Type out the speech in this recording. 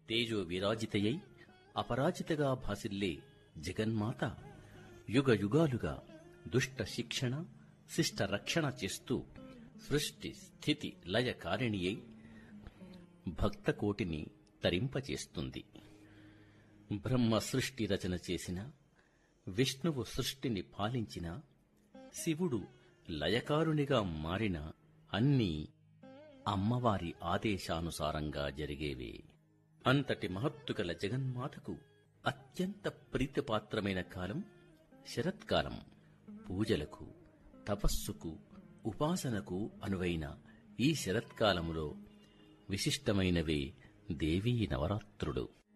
తేజో విరాజితయై అపరాజితగా భాసిల్లే జగన్మాత యుగ యుగాలుగా దుష్ట శిక్షణ శిష్ట రక్షణ చేస్తూ సృష్టి స్థితి లయ కారిణియై భక్త కోటిని తరింపచేస్తుంది బ్రహ్మ సృష్టి రచన చేసిన విష్ణువు సృష్టిని పాలించిన శివుడు లయకారునిగా మారిన అన్నీ అమ్మవారి ఆదేశానుసారంగా జరిగేవే అంతటి మహత్తుగల జగన్మాతకు అత్యంత ప్రీతిపాత్రమైన కాలం శరత్కాలం పూజలకు తపస్సుకు ఉపాసనకు అనువైన ఈ శరత్కాలములో విశిష్టమైనవే దేవీ నవరాత్రులు